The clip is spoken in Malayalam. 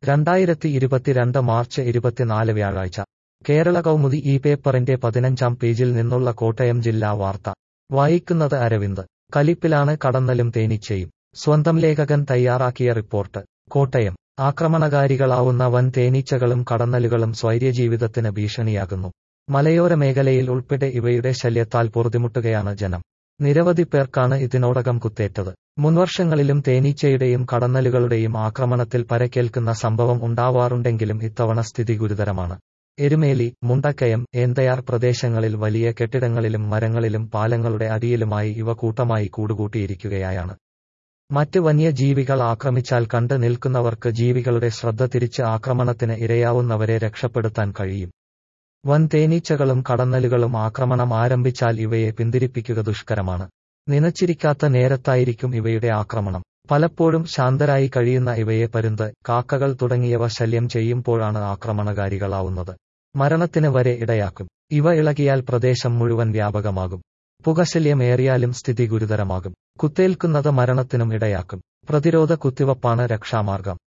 രണ്ടായിരത്തി ഇരുപത്തിരണ്ട് മാർച്ച് ഇരുപത്തിനാല് വ്യാഴാഴ്ച കേരള കൗമുദി ഈ പേപ്പറിന്റെ പതിനഞ്ചാം പേജിൽ നിന്നുള്ള കോട്ടയം ജില്ലാ വാർത്ത വായിക്കുന്നത് അരവിന്ദ് കലിപ്പിലാണ് കടന്നലും തേനീച്ചയും സ്വന്തം ലേഖകൻ തയ്യാറാക്കിയ റിപ്പോർട്ട് കോട്ടയം ആക്രമണകാരികളാവുന്ന വൻ തേനീച്ചകളും കടന്നലുകളും സ്വൈര്യജീവിതത്തിന് ഭീഷണിയാകുന്നു മലയോര മേഖലയിൽ ഉൾപ്പെടെ ഇവയുടെ ശല്യത്താൽ പൊറുതിമുട്ടുകയാണ് ജനം നിരവധി പേർക്കാണ് ഇതിനോടകം കുത്തേറ്റത് മുൻവർഷങ്ങളിലും തേനീച്ചയുടെയും കടന്നലുകളുടെയും ആക്രമണത്തിൽ പരക്കേൽക്കുന്ന സംഭവം ഉണ്ടാവാറുണ്ടെങ്കിലും ഇത്തവണ സ്ഥിതി ഗുരുതരമാണ് എരുമേലി മുണ്ടക്കയം ഏന്തയാർ പ്രദേശങ്ങളിൽ വലിയ കെട്ടിടങ്ങളിലും മരങ്ങളിലും പാലങ്ങളുടെ അടിയിലുമായി ഇവ കൂട്ടമായി കൂടുകൂട്ടിയിരിക്കുകയാണ് മറ്റ് വന്യജീവികൾ ആക്രമിച്ചാൽ കണ്ട് നിൽക്കുന്നവർക്ക് ജീവികളുടെ ശ്രദ്ധ തിരിച്ച് ആക്രമണത്തിന് ഇരയാവുന്നവരെ രക്ഷപ്പെടുത്താൻ കഴിയും വൻ തേനീച്ചകളും കടന്നലുകളും ആക്രമണം ആരംഭിച്ചാൽ ഇവയെ പിന്തിരിപ്പിക്കുക ദുഷ്കരമാണ് നനച്ചിരിക്കാത്ത നേരത്തായിരിക്കും ഇവയുടെ ആക്രമണം പലപ്പോഴും ശാന്തരായി കഴിയുന്ന ഇവയെ പരുന്ത് കാക്കകൾ തുടങ്ങിയവ ശല്യം ചെയ്യുമ്പോഴാണ് ആക്രമണകാരികളാവുന്നത് മരണത്തിന് വരെ ഇടയാക്കും ഇവ ഇളകിയാൽ പ്രദേശം മുഴുവൻ വ്യാപകമാകും പുകശല്യമേറിയാലും സ്ഥിതി ഗുരുതരമാകും കുത്തേൽക്കുന്നത് മരണത്തിനും ഇടയാക്കും പ്രതിരോധ കുത്തിവപ്പാണ് രക്ഷാമാർഗം